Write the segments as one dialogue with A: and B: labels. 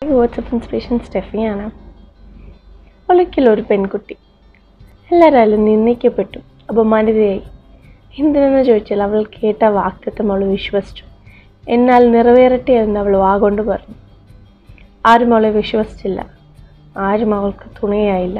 A: WhatsApp inspiration സ്റ്റെഫിയാണ് ഒരിക്കലും ഒരു പെൺകുട്ടി എല്ലാവരും നിന്ദിക്കപ്പെട്ടു അപമാനിതയായി എന്തിനെന്ന് ചോദിച്ചാൽ അവൾ കേട്ട വാക്തത്വം അവൾ വിശ്വസിച്ചു എന്നാൽ നിറവേറട്ടെ എന്ന് അവൾ വാഗൊണ്ട് പറഞ്ഞു ആരും അവളെ വിശ്വസിച്ചില്ല ആരും അവൾക്ക് തുണയായില്ല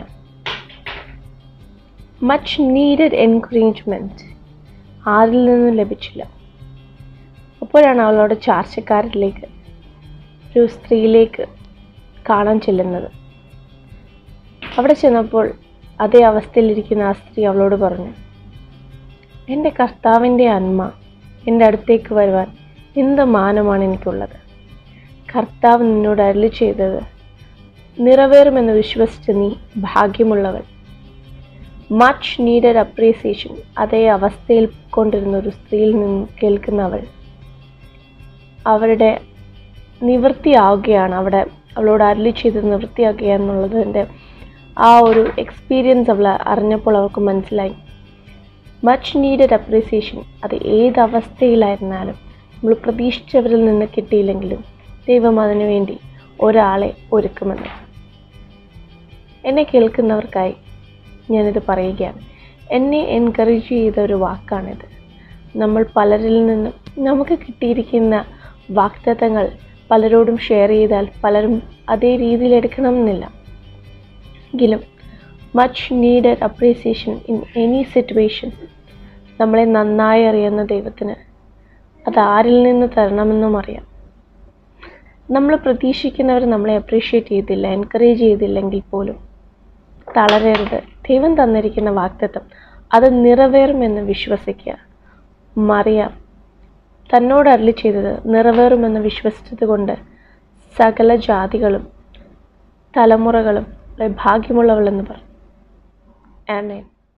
A: മച്ച് നീഡഡ് എൻകറേജ്മെൻറ്റ് ആരിൽ നിന്നും ലഭിച്ചില്ല അപ്പോഴാണ് അവളോട് ചാർച്ചക്കാരിലേക്ക് ഒരു സ്ത്രീയിലേക്ക് കാണാൻ ചെല്ലുന്നത് അവിടെ ചെന്നപ്പോൾ അതേ അവസ്ഥയിലിരിക്കുന്ന ആ സ്ത്രീ അവളോട് പറഞ്ഞു എൻ്റെ കർത്താവിൻ്റെ അന്മ എൻ്റെ അടുത്തേക്ക് വരുവാൻ എന്ത് മാനമാണ് എനിക്കുള്ളത് കർത്താവ് നിന്നോട് അരളി ചെയ്തത് നിറവേറുമെന്ന് വിശ്വസിച്ച് നീ ഭാഗ്യമുള്ളവൾ മച്ച് നീഡഡ് അപ്രീസിയേഷൻ അതേ അവസ്ഥയിൽ കൊണ്ടിരുന്ന ഒരു സ്ത്രീയിൽ നിന്ന് കേൾക്കുന്നവൾ അവരുടെ നിവൃത്തിയാവുകയാണ് അവിടെ അവളോട് അരളി ചെയ്ത് നിവൃത്തിയാക്കുക എന്നുള്ളതിൻ്റെ ആ ഒരു എക്സ്പീരിയൻസ് അവൾ അറിഞ്ഞപ്പോൾ അവൾക്ക് മനസ്സിലായി മച്ച് നീഡഡ് അപ്രീസിയേഷൻ അത് ഏത് അവസ്ഥയിലായിരുന്നാലും നമ്മൾ പ്രതീക്ഷിച്ചവരിൽ നിന്ന് കിട്ടിയില്ലെങ്കിലും ദൈവം അതിനു വേണ്ടി ഒരാളെ ഒരുക്കുമെന്ന് എന്നെ കേൾക്കുന്നവർക്കായി ഞാനിത് പറയുകയാണ് എന്നെ എൻകറേജ് ചെയ്ത ഒരു വാക്കാണിത് നമ്മൾ പലരിൽ നിന്നും നമുക്ക് കിട്ടിയിരിക്കുന്ന വാക്തത്വങ്ങൾ പലരോടും ഷെയർ ചെയ്താൽ പലരും അതേ രീതിയിൽ എടുക്കണമെന്നില്ല എങ്കിലും much needed appreciation in any situation നമ്മളെ നന്നായി അറിയുന്ന ദൈവത്തിന് അത് ആരിൽ നിന്ന് തരണമെന്നും അറിയാം നമ്മൾ പ്രതീക്ഷിക്കുന്നവർ നമ്മളെ അപ്രീഷിയേറ്റ് ചെയ്തില്ല എൻകറേജ് ചെയ്തില്ലെങ്കിൽ പോലും തളരരുത് ദൈവം തന്നിരിക്കുന്ന വാക്തത്വം അത് നിറവേറുമെന്ന് വിശ്വസിക്കുക മറിയാം തന്നോട് അരളി ചെയ്തത് നിറവേറുമെന്ന് വിശ്വസിച്ചത് കൊണ്ട് സകല ജാതികളും തലമുറകളും അവളെ ഭാഗ്യമുള്ളവളെന്ന് പറഞ്ഞു ആമേൻ